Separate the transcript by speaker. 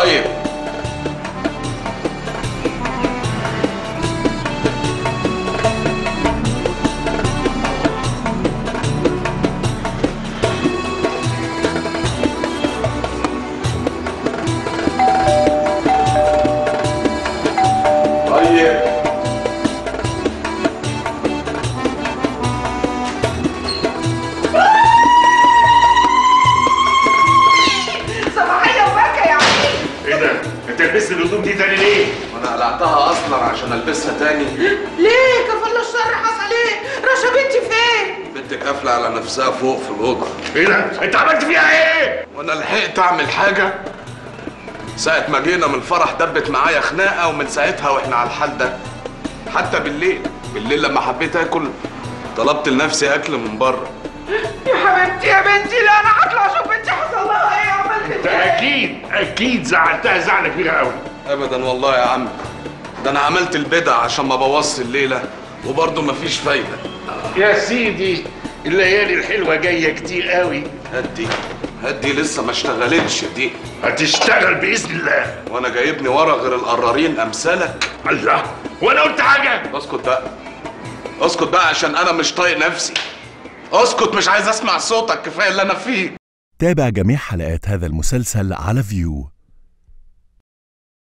Speaker 1: طيب طيب
Speaker 2: صباحية وبكى يا عمي
Speaker 3: ايه ده؟ انت لبست الهدوم دي تاني ليه؟
Speaker 1: انا قلعتها اصلا عشان البسها تاني
Speaker 2: ليه كفل الشر حصل ايه رشا بنتي فين
Speaker 1: بنتك قافله على نفسها فوق في الاوضه
Speaker 3: ايه ده؟ انت عملت فيها ايه؟
Speaker 1: وانا لحقت اعمل حاجه ساعة ما جينا من الفرح دبت معايا خناقة ومن ساعتها واحنا على الحال ده حتى بالليل بالليل لما حبيت اكل طلبت لنفسي اكل من بره
Speaker 2: يا حبيبتي يا بنتي لا انا هطلع اشوف بنتي حصل لها ايه عملت
Speaker 3: انت
Speaker 2: ايه
Speaker 3: اكيد اكيد زعلتها زعلة كبيرة قوي
Speaker 1: ابدا والله يا عم ده انا عملت البدع عشان ما بوظش الليلة وبرضه مفيش فايدة
Speaker 3: يا سيدي الليالي الحلوة جاية كتير قوي
Speaker 1: هدي هدي لسه ما اشتغلتش دي
Speaker 3: هتشتغل بإذن الله
Speaker 1: وانا جايبني ورا غير القرارين امثالك
Speaker 3: الله وانا قلت حاجة
Speaker 1: اسكت بقى اسكت بقى عشان انا مش طايق نفسي اسكت مش عايز اسمع صوتك كفايه اللي انا فيه
Speaker 4: تابع جميع حلقات هذا المسلسل على فيو